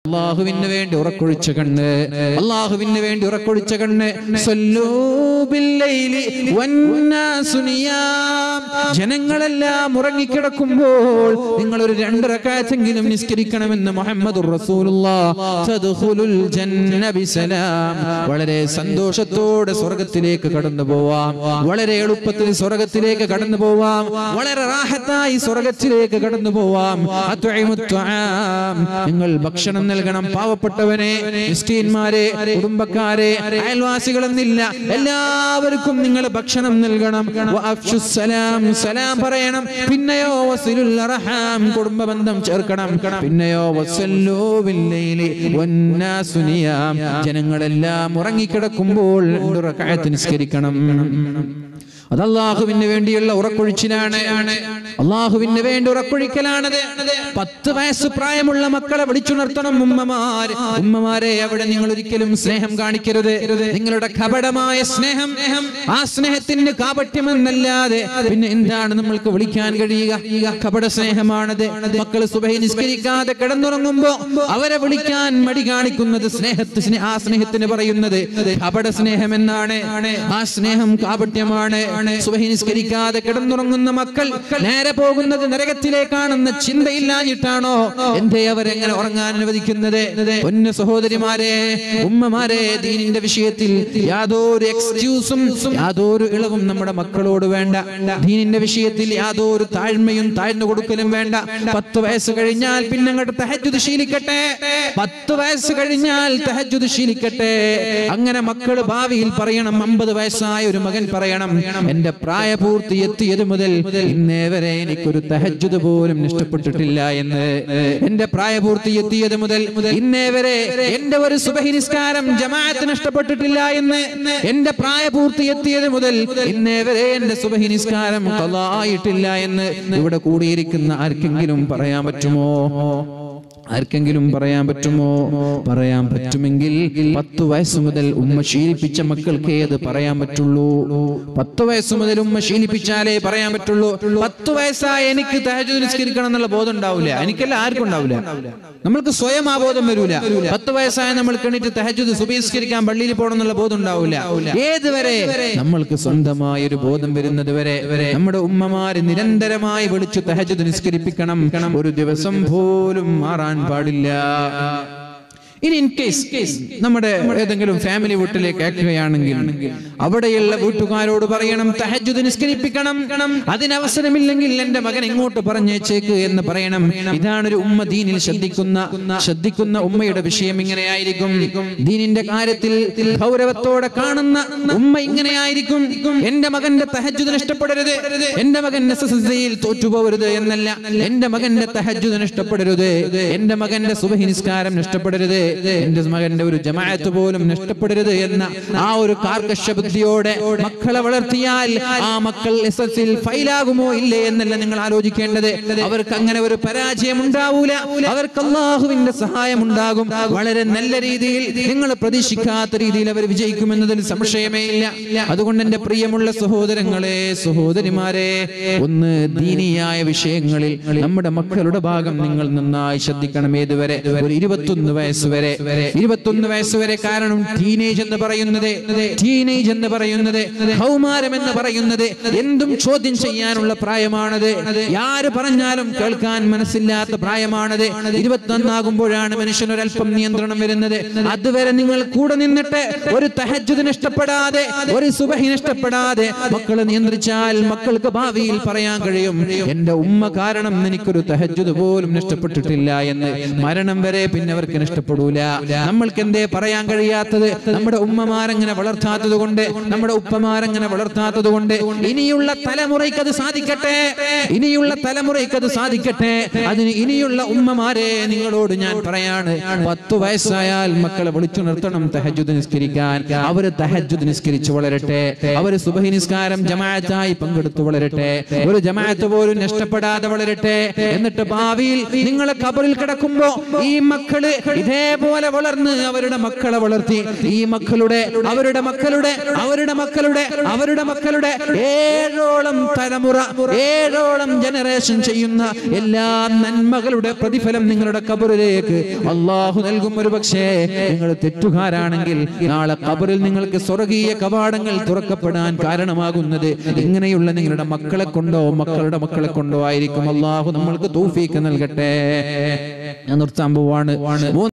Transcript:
അള്ളാഹുവിന് വേണ്ടി ഉറക്കൊഴിച്ച കണ്ണ് അള്ളാഹുവിന് വേണ്ടി ഉറക്കൊഴിച്ച കണ്ണ് സല്ലൂ ബില്ലൈലി വന്നാസു നിയാം. ജനങ്ങളെല്ലാം ഉറങ്ങിക്കിടക്കുമ്പോൾ നിങ്ങൾ ഒരു രണ്ട് റക്കാത്തെങ്കിലും നിസ്കരിക്കണമെന്ന് മുഹമ്മദ് വളരെ സന്തോഷത്തോടെ സ്വർഗത്തിലേക്ക് കടന്നു പോവാം വളരെ എളുപ്പത്തിൽ സ്വർഗത്തിലേക്ക് കടന്നു പോവാം വളരെ റാഹത്തായി സ്വർഗത്തിലേക്ക് കടന്നു പോവാം അത്വഇമുത് ത്വആം. നിങ്ങൾ ഭക്ഷണം നൽകണം പാവപ്പെട്ടവനെ മിസ്കീന്മാരെ കുടുംബക്കാരെ അയൽവാസികളെന്നില്ല എല്ലാവർക്കും നിങ്ങൾ ഭക്ഷണം നൽകണം വഅഫ്ശുസ് സലാം സലാം പറയണം പിന്നെയോ വസിലുൽ അർഹാം കുടുംബ ബന്ധം ചേർക്കണം പിന്നെയോ വസല്ലൂ ബില്ലൈലി വന്നാസു നിയാം ജനങ്ങളെല്ലാം ഉറങ്ങിക്കിടക്കുമ്പോൾ രണ്ട് റക്അത്ത് നിസ്കരിക്കണം അത് അള്ളാഹുവിന് വേണ്ടിയുള്ള ഉറക്കൊഴിച്ചിലാണ് അള്ളാഹുവിന് വേണ്ടി ഉറക്കൊഴിക്കലാണത് പത്ത് വയസ്സ് പ്രായമുള്ള മക്കളെ വിളിച്ചുണർത്തണം ഉമ്മമാർ ഉമ്മമാരെ അവിടെ നിങ്ങൾ ഒരിക്കലും സ്നേഹം കാണിക്കരുത് നിങ്ങളുടെ കപടമായ സ്നേഹം ആ സ്നേഹത്തിന് കാപട്യമെന്നല്ലാതെ പിന്നെ എന്താണ് നമ്മൾക്ക് വിളിക്കാൻ കഴിയുക കപട സ്നേഹമാണത് മക്കൾ സുബഹി നിസ്കരിക്കാതെ കിടന്നുറങ്ങുമ്പോ അവരെ വിളിക്കാൻ മടി കാണിക്കുന്നത് സ്നേഹത്തിന് സ്നേ- ആ സ്നേഹത്തിന് പറയുന്നത് കപട സ്നേഹം എന്നാണ് ആ സ്നേഹം കാപട്യമാണ് സുബഹി നിസ്കരിക്കാതെ കിടന്നുറങ്ങുന്ന മക്കൾ നേരെ പോകുന്നത് നരകത്തിലേക്കാണെന്ന ചിന്തയില്ലാഞ്ഞിട്ടാണോ എന്തേ അവരെങ്ങനെ ഉറങ്ങാൻ അനുവദിക്കുന്നത് പൊന്നു സഹോദരിമാരെ ഉമ്മമാരെ ദീനിന്റെ വിഷയത്തിൽ യാതൊരു എക്സ്ക്യൂസും യാതൊരു ഇളവും നമ്മുടെ മക്കളോട് വേണ്ട ദീനിന്റെ വിഷയത്തിൽ യാതൊരു താഴ്മയും താഴ്ന്നു കൊടുക്കലും വേണ്ട പത്ത് വയസ്സ് കഴിഞ്ഞാൽ പിന്നെ അങ്ങോട്ട് തഹജുദ് ശീലിക്കട്ടെ പത്ത് വയസ്സ് കഴിഞ്ഞാൽ തഹജുദ് ശീലിക്കട്ടെ അങ്ങനെ മക്കള് ഭാവിയിൽ പറയണം അമ്പത് വയസ്സായ ഒരു മകൻ പറയണം എന്റെ പ്രായപൂർത്തി എത്തിയത് മുതൽ ഇന്നേ വരെ എനിക്കൊരു തഹജുദ് പോലും നഷ്ടപ്പെട്ടിട്ടില്ല എന്ന് എന്റെ പ്രായപൂർത്തി എത്തിയത് മുതൽ ഇന്നേ വരെ എന്റെ ഒരു സുബഹി നിസ്കാരം ജമാഅത്ത് നഷ്ടപ്പെട്ടിട്ടില്ല എന്ന് എന്റെ പ്രായപൂർത്തി എത്തിയത് മുതൽ ഇന്നേ വരെ എന്റെ സുബഹി നിസ്കാരം ആയിട്ടില്ല എന്ന് ഇവിടെ കൂടിയിരിക്കുന്ന ആർക്കെങ്കിലും പറയാൻ പറ്റുമോ ആർക്കെങ്കിലും പറയാൻ പറ്റുമോ പറയാൻ പറ്റുമെങ്കിൽ പത്ത് വയസ്സ് മുതൽ ഉമ്മ ശീലിപ്പിച്ച മക്കൾക്ക് ഏത് പറയാൻ പറ്റുള്ളൂ പത്ത് വയസ്സ് മുതൽ ഉമ്മ ശീലിപ്പിച്ചാലേ പറയാൻ പറ്റുള്ളൂ പത്ത് വയസ്സായ എനിക്ക് തഹജുദ് നിസ്കരിക്കണം എന്നുള്ള ബോധം ഉണ്ടാവില്ല എനിക്കല്ല ആർക്കും ഉണ്ടാവില്ല നമ്മൾക്ക് സ്വയം ആ ബോധം വരൂല പത്ത് വയസ്സായ നമ്മൾ എണീറ്റ് തഹജുദ് സുബഹിസ്കരിക്കാൻ പള്ളിയിൽ പോകണം എന്നുള്ള ബോധം ഉണ്ടാവില്ല ഏതുവരെ നമ്മൾക്ക് സ്വന്തമായ ഒരു ബോധം വരുന്നത് വരെ നമ്മുടെ ഉമ്മമാര് നിരന്തരമായി വിളിച്ചു തഹജുദ് നിസ്കരിപ്പിക്കണം ഒരു ദിവസം പോലും മാറാൻ പാടില്ല ഇനി ഇൻ കേസ് നമ്മുടെ ഏതെങ്കിലും ഫാമിലി വീട്ടിലേക്ക് അയക്കുകയാണെങ്കിൽ അവിടെയുള്ള വീട്ടുകാരോട് പറയണം തഹജുദ് നിസ്കരിപ്പിക്കണം അതിനവസരമില്ലെങ്കിൽ എന്റെ മകൻ ഇങ്ങോട്ട് പറഞ്ഞേച്ചേക്ക് എന്ന് പറയണം ഇതാണ് ഒരു ഉമ്മ ദീനിൽ ശ്രദ്ധിക്കുന്ന ശ്രദ്ധിക്കുന്ന ഉമ്മയുടെ വിഷയം ഇങ്ങനെയായിരിക്കും ദീനിന്റെ കാര്യത്തിൽ ഗൗരവത്തോടെ കാണുന്ന ഉമ്മ ഇങ്ങനെയായിരിക്കും എന്റെ മകന്റെ തഹജുദ് നഷ്ടപ്പെടരുത് എന്റെ മകൻ എസ് എസ് സിയിൽ തോറ്റുപോകരുത് എന്നല്ല എന്റെ മകന്റെ തഹജുദ് നഷ്ടപ്പെടരുത് എന്റെ മകന്റെ സുബഹി നിസ്കാരം നഷ്ടപ്പെടരുത് എന്റെ മകന്റെ ഒരു ജമാഅത്ത് പോലും നഷ്ടപ്പെടരുത് എന്ന ആ ഒരു കാർക്കശ ബുദ്ധിയോടെ മക്കളെ വളർത്തിയാൽ ആ മക്കൾ എസ് എസ് സിൽ ഫൈലാകുമോ ഇല്ലേ എന്നല്ല നിങ്ങൾ ആലോചിക്കേണ്ടത് അവർക്ക് അങ്ങനെ ഒരു പരാജയം ഉണ്ടാവൂല അവർക്ക് അള്ളാഹുവിന്റെ സഹായം ഉണ്ടാകും വളരെ നല്ല രീതിയിൽ നിങ്ങൾ പ്രതീക്ഷിക്കാത്ത രീതിയിൽ അവർ വിജയിക്കുമെന്നതിൽ സംശയമേ ഇല്ല അതുകൊണ്ട് എന്റെ പ്രിയമുള്ള സഹോദരങ്ങളെ സഹോദരിമാരെ ഒന്ന് ദീനിയായ വിഷയങ്ങളിൽ നമ്മുടെ മക്കളുടെ ഭാഗം നിങ്ങൾ നന്നായി ശ്രദ്ധിക്കണം ഏതുവരെ ഒരു ഇരുപത്തൊന്ന് വയസ്സ് വരെ ഇരുപത്തൊന്ന് വയസ്സ് വരെ കാരണം ടീനേജ് എന്ന് പറയുന്നത് ടീനേജ് എന്ന് പറയുന്നത് കൗമാരം എന്ന് പറയുന്നത് എന്തും ചോദ്യം ചെയ്യാനുള്ള പ്രായമാണത് ആര് പറഞ്ഞാലും കേൾക്കാൻ മനസ്സില്ലാത്ത പ്രായമാണത് ഇരുപത്തൊന്നാകുമ്പോഴാണ് മനുഷ്യൻ ഒരല്പം നിയന്ത്രണം വരുന്നത് അതുവരെ നിങ്ങൾ കൂടെ നിന്നിട്ട് ഒരു തഹജുദ് നഷ്ടപ്പെടാതെ ഒരു സുബഹി നഷ്ടപ്പെടാതെ മക്കളെ നിയന്ത്രിച്ചാൽ മക്കൾക്ക് ഭാവിയിൽ പറയാൻ കഴിയും എന്റെ ഉമ്മ കാരണം എനിക്കൊരു തഹജുദ് പോലും നഷ്ടപ്പെട്ടിട്ടില്ല എന്ന് മരണം വരെ പിന്നെ അവർക്ക് നഷ്ടപ്പെടൂല നമ്മൾക്ക് എന്തേ പറയാൻ കഴിയാത്തത് നമ്മുടെ ഉമ്മമാരങ്ങനെ വളർത്താത്തത് കൊണ്ട് നമ്മുടെ ഉപ്പമാരങ്ങനെ വളർത്താത്തത് കൊണ്ട് ഇനിയുള്ള തലമുറയ്ക്ക് അത് സാധിക്കട്ടെ ഇനിയുള്ള തലമുറയ്ക്ക് അത് സാധിക്കട്ടെ അതിന് ഇനിയുള്ള ഉമ്മമാരെ നിങ്ങളോട് ഞാൻ പറയാണ് പത്ത് വയസ്സായാൽ മക്കളെ വിളിച്ചു നിർത്തണം തഹജുദ് നിസ്കരിക്കാൻ അവര് തഹജുദ് നിസ്കരിച്ച് വളരട്ടെ അവര് സുബഹി നിസ്കാരം ജമാഅത്തായി പങ്കെടുത്ത് വളരട്ടെ ഒരു ജമാഅത്ത് പോലും നഷ്ടപ്പെടാതെ വളരട്ടെ എന്നിട്ട് ഭാവിയിൽ നിങ്ങളെ കബറിൽ കിടക്കുമ്പോ ഈ മക്കള് ഇതേ പോലെ വളർന്ന് അവരുടെ മക്കളെ വളർത്തി ഈ മക്കളുടെ അവരുടെ മക്കളുടെ അവരുടെ മക്കളുടെ അവരുടെ മക്കളുടെ ഏഴോളം തലമുറ ഏഴോളം ജനറേഷൻ ചെയ്യുന്ന എല്ലാ നന്മകളുടെ പ്രതിഫലം നിങ്ങളുടെ കബറിലേക്ക് അള്ളാഹു നൽകും ഒരു പക്ഷേ നിങ്ങൾ തെറ്റുകാരാണെങ്കിൽ നാളെ കബറിൽ നിങ്ങൾക്ക് സ്വർഗീയ കവാടങ്ങൾ തുറക്കപ്പെടാൻ കാരണമാകുന്നത് ഇങ്ങനെയുള്ള നിങ്ങളുടെ മക്കളെ കൊണ്ടോ മക്കളുടെ മക്കളെ കൊണ്ടോ ആയിരിക്കും അള്ളാഹു നമ്മൾക്ക് തൗഫീക്ക് നൽകട്ടെ ഞാൻ നിർത്താൻ പോവാണ്